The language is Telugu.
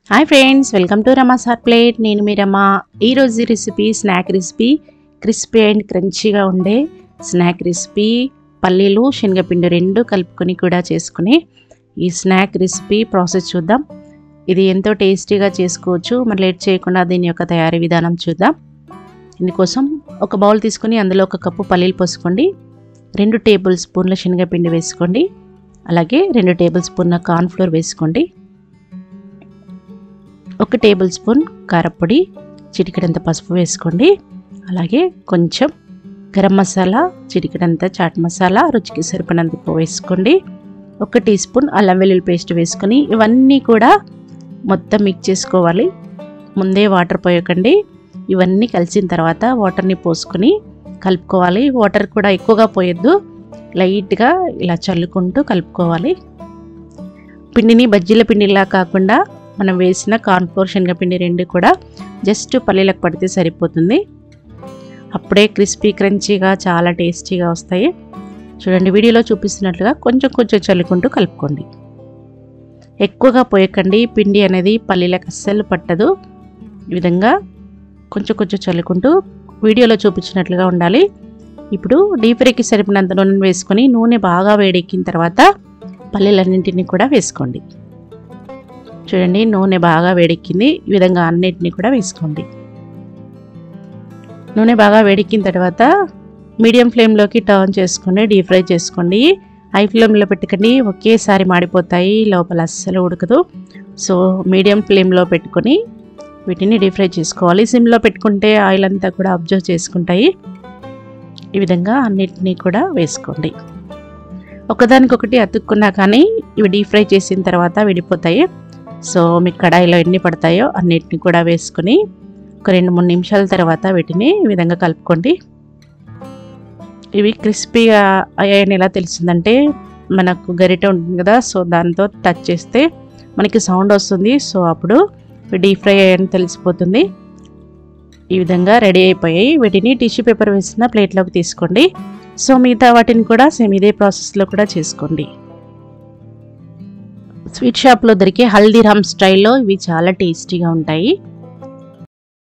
hi friends welcome to Rama సార్ ప్లేట్ నేను మీ రమా ఈరోజు recipe snack recipe crispy and క్రంచీగా ఉండే స్నాక్ రెసిపీ పల్లీలు శనగపిండి రెండు కలుపుకొని కూడా చేసుకునే ఈ స్నాక్ రెసిపీ ప్రాసెస్ చూద్దాం ఇది ఎంతో టేస్టీగా చేసుకోవచ్చు మరి లేట్ చేయకుండా దీని యొక్క తయారీ విధానం చూద్దాం ఇందుకోసం ఒక బౌల్ తీసుకొని అందులో ఒక కప్పు పల్లీలు పోసుకోండి రెండు టేబుల్ స్పూన్ల శనగపిండి వేసుకోండి అలాగే రెండు టేబుల్ స్పూన్ల కార్న్ఫ్లోర్ వేసుకోండి ఒక టేబుల్ స్పూన్ కారపొడి చిటికెడంత పసుపు వేసుకోండి అలాగే కొంచెం గరం మసాలా చిటికెడంత చాట్ మసాలా రుచికి సరిపడినంత ఉప్పు వేసుకోండి ఒక టీ స్పూన్ అల్లం వెల్లుల్లి పేస్ట్ వేసుకొని ఇవన్నీ కూడా మొత్తం మిక్స్ చేసుకోవాలి ముందే వాటర్ పోయకండి ఇవన్నీ కలిసిన తర్వాత వాటర్ని పోసుకొని కలుపుకోవాలి వాటర్ కూడా ఎక్కువగా పోయొద్దు లైట్గా ఇలా చల్లుకుంటూ కలుపుకోవాలి పిండిని బజ్జీల పిండిలా కాకుండా మనం వేసిన కార్న్ఫ్లోర్ శనగపిండి రెండు కూడా జస్ట్ పల్లీలకు పడితే సరిపోతుంది అప్పుడే క్రిస్పీ క్రంచీగా చాలా టేస్టీగా వస్తాయి చూడండి వీడియోలో చూపిస్తున్నట్లుగా కొంచెం కొంచెం చల్లుకుంటూ కలుపుకోండి ఎక్కువగా పోయకండి పిండి అనేది పల్లీలకు అస్సలు పట్టదు ఈ విధంగా కొంచెం కొంచెం చల్లుకుంటూ వీడియోలో చూపించినట్లుగా ఉండాలి ఇప్పుడు డీప్ ఫ్రైకి సరిపడినంత నూనె వేసుకొని నూనె బాగా వేడెక్కిన తర్వాత పల్లీలన్నింటినీ కూడా వేసుకోండి చూడండి నూనె బాగా వేడెక్కింది ఈ విధంగా అన్నిటిని కూడా వేసుకోండి నూనె బాగా వేడెక్కిన తర్వాత మీడియం ఫ్లేమ్లోకి టర్న్ చేసుకొని డీప్ ఫ్రై చేసుకోండి హై ఫ్లేమ్లో పెట్టుకొని ఒకేసారి మాడిపోతాయి లోపల అస్సలు ఉడకదు సో మీడియం ఫ్లేమ్లో పెట్టుకొని వీటిని డీప్ ఫ్రై చేసుకోవాలి సిమ్లో పెట్టుకుంటే ఆయిల్ అంతా కూడా అబ్జర్వ్ చేసుకుంటాయి ఈ విధంగా అన్నిటినీ కూడా వేసుకోండి ఒకదానికొకటి అతుక్కున్నా కానీ ఇవి డీప్ ఫ్రై చేసిన తర్వాత విడిపోతాయి సో మీ కడాయిలో ఎన్ని పడతాయో అన్నిటిని కూడా వేసుకొని ఒక రెండు మూడు నిమిషాల తర్వాత వీటిని ఈ విధంగా కలుపుకోండి ఇవి క్రిస్పీగా అయ్యాయని ఎలా తెలిసిందంటే మనకు గరిటె ఉంటుంది కదా సో దాంతో టచ్ చేస్తే మనకి సౌండ్ వస్తుంది సో అప్పుడు డీప్ ఫ్రై అయ్యాయని తెలిసిపోతుంది ఈ విధంగా రెడీ అయిపోయాయి వీటిని టిష్యూ పేపర్ వేసిన ప్లేట్లోకి తీసుకోండి సో మిగతా వాటిని కూడా సేమ్ ఇదే ప్రాసెస్లో కూడా చేసుకోండి స్వీట్ షాప్లో దొరికే హల్దీరామ్ స్టైల్లో ఇవి చాలా టేస్టీగా ఉంటాయి